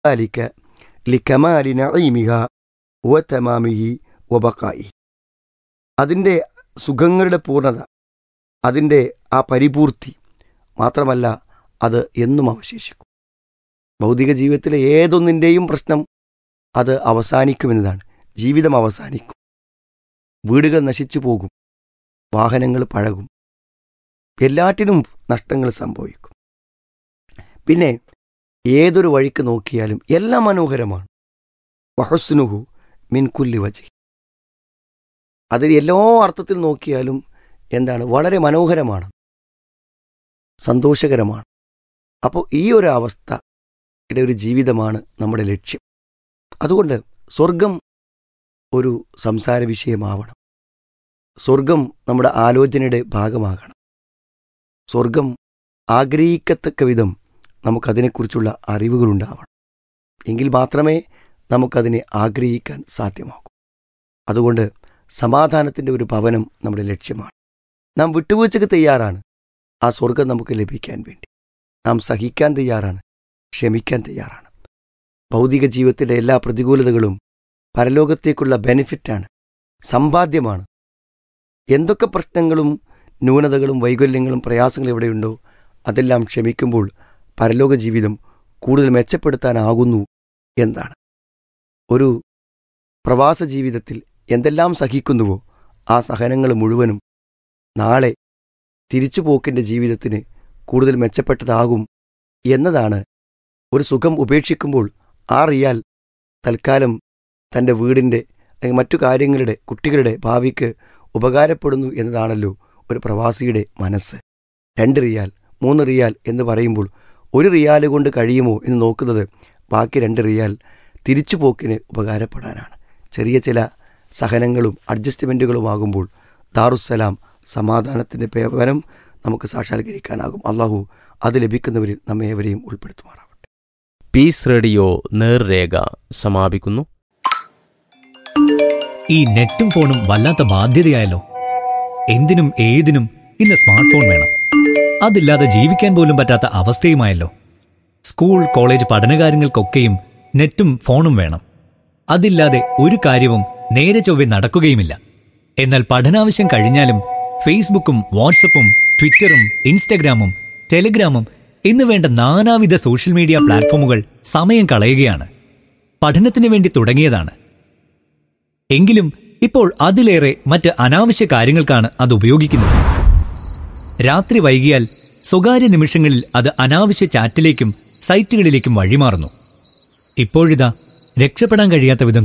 ذلك لكمال نعيمها وتمامه وبقائه അതിൻ്റെ സുഖങ്ങളുടെ പൂർണ്ണത അതിൻ്റെ ആ പരിപൂർത്തി മാത്രമല്ല അത് എന്നും അവശേഷിക്കും ഭൗതിക ജീവിതത്തിലെ ഏതൊന്നിൻ്റെയും പ്രശ്നം അത് അവസാനിക്കുമെന്നതാണ് ജീവിതം അവസാനിക്കും വീടുകൾ നശിച്ചു പോകും വാഹനങ്ങൾ പഴകും എല്ലാറ്റിനും നഷ്ടങ്ങൾ സംഭവിക്കും പിന്നെ ഏതൊരു വഴിക്ക് നോക്കിയാലും എല്ലാം മനോഹരമാണ് വഹസ്നുഹു മിൻകുല്ലി വജി അതിൽ എല്ലാ അർത്ഥത്തിൽ നോക്കിയാലും എന്താണ് വളരെ മനോഹരമാണ് സന്തോഷകരമാണ് അപ്പോൾ ഈ ഒരു അവസ്ഥ ഒരു ജീവിതമാണ് നമ്മുടെ ലക്ഷ്യം അതുകൊണ്ട് സ്വർഗം ഒരു സംസാര വിഷയമാവണം സ്വർഗം നമ്മുടെ ആലോചനയുടെ ഭാഗമാകണം സ്വർഗം ആഗ്രഹിക്കത്തക്ക വിധം നമുക്കതിനെക്കുറിച്ചുള്ള അറിവുകളുണ്ടാവണം എങ്കിൽ മാത്രമേ നമുക്കതിനെ ആഗ്രഹിക്കാൻ സാധ്യമാകൂ അതുകൊണ്ട് സമാധാനത്തിൻ്റെ ഒരു ഭവനം നമ്മുടെ ലക്ഷ്യമാണ് നാം വിട്ടുവീഴ്ചക്ക് തയ്യാറാണ് ആ സ്വർഗം നമുക്ക് ലഭിക്കാൻ വേണ്ടി നാം സഹിക്കാൻ തയ്യാറാണ് ക്ഷമിക്കാൻ തയ്യാറാണ് ഭൗതിക ജീവിതത്തിലെ എല്ലാ പ്രതികൂലതകളും പരലോകത്തേക്കുള്ള ബെനിഫിറ്റാണ് സമ്പാദ്യമാണ് എന്തൊക്കെ പ്രശ്നങ്ങളും ന്യൂനതകളും വൈകല്യങ്ങളും പ്രയാസങ്ങളും എവിടെയുണ്ടോ അതെല്ലാം ക്ഷമിക്കുമ്പോൾ പരലോക ജീവിതം കൂടുതൽ മെച്ചപ്പെടുത്താനാകുന്നു എന്താണ് ഒരു പ്രവാസ ജീവിതത്തിൽ എന്തെല്ലാം സഹിക്കുന്നുവോ ആ സഹനങ്ങൾ മുഴുവനും നാളെ തിരിച്ചുപോക്കിൻ്റെ ജീവിതത്തിന് കൂടുതൽ മെച്ചപ്പെട്ടതാകും എന്നതാണ് ഒരു സുഖം ഉപേക്ഷിക്കുമ്പോൾ ആ റിയാൽ തൽക്കാലം തൻ്റെ വീടിൻ്റെ അല്ലെങ്കിൽ മറ്റു കാര്യങ്ങളുടെ കുട്ടികളുടെ ഭാവിക്ക് ഉപകാരപ്പെടുന്നു എന്നതാണല്ലോ ഒരു പ്രവാസിയുടെ മനസ്സ് രണ്ട് റിയാൽ മൂന്ന് റിയാൽ എന്ന് പറയുമ്പോൾ ഒരു റിയാൽ കൊണ്ട് കഴിയുമോ എന്ന് നോക്കുന്നത് ബാക്കി രണ്ട് റിയാൽ തിരിച്ചുപോക്കിന് ഉപകാരപ്പെടാനാണ് ചെറിയ ചില സഹനങ്ങളും അഡ്ജസ്റ്റ്മെൻറ്റുകളുമാകുമ്പോൾ ദാറുസലാം സമാധാനത്തിൻ്റെ പേവനം നമുക്ക് സാക്ഷാത്കരിക്കാനാകും അള്ളാഹു അത് ലഭിക്കുന്നവരിൽ നമ്മെ ഏവരെയും ഉൾപ്പെടുത്തുമാറാവട്ടെ പീസ് റേഡിയോ നേർരേഖ സമാപിക്കുന്നു ഈ നെറ്റും ഫോണും വല്ലാത്ത ബാധ്യതയായല്ലോ എന്തിനും ഏതിനും ഇന്ന് സ്മാർട്ട് ഫോൺ വേണം അതില്ലാതെ ജീവിക്കാൻ പോലും പറ്റാത്ത അവസ്ഥയുമായല്ലോ സ്കൂൾ കോളേജ് പഠനകാര്യങ്ങൾക്കൊക്കെയും നെറ്റും ഫോണും വേണം അതില്ലാതെ ഒരു കാര്യവും നേരെ ചൊവ്വെ നടക്കുകയുമില്ല എന്നാൽ പഠനാവശ്യം കഴിഞ്ഞാലും ഫേസ്ബുക്കും വാട്സപ്പും ട്വിറ്ററും ഇൻസ്റ്റഗ്രാമും ടെലിഗ്രാമും എന്ന് വേണ്ട നാനാവിധ സോഷ്യൽ മീഡിയ പ്ലാറ്റ്ഫോമുകൾ സമയം കളയുകയാണ് പഠനത്തിന് വേണ്ടി തുടങ്ങിയതാണ് എങ്കിലും ഇപ്പോൾ അതിലേറെ മറ്റ് അനാവശ്യ കാര്യങ്ങൾക്കാണ് അത് ഉപയോഗിക്കുന്നത് രാത്രി വൈകിയാൽ സ്വകാര്യ നിമിഷങ്ങളിൽ അത് അനാവശ്യ ചാറ്റിലേക്കും സൈറ്റുകളിലേക്കും വഴിമാറുന്നു ഇപ്പോഴിതാ രക്ഷപ്പെടാൻ കഴിയാത്ത വിധം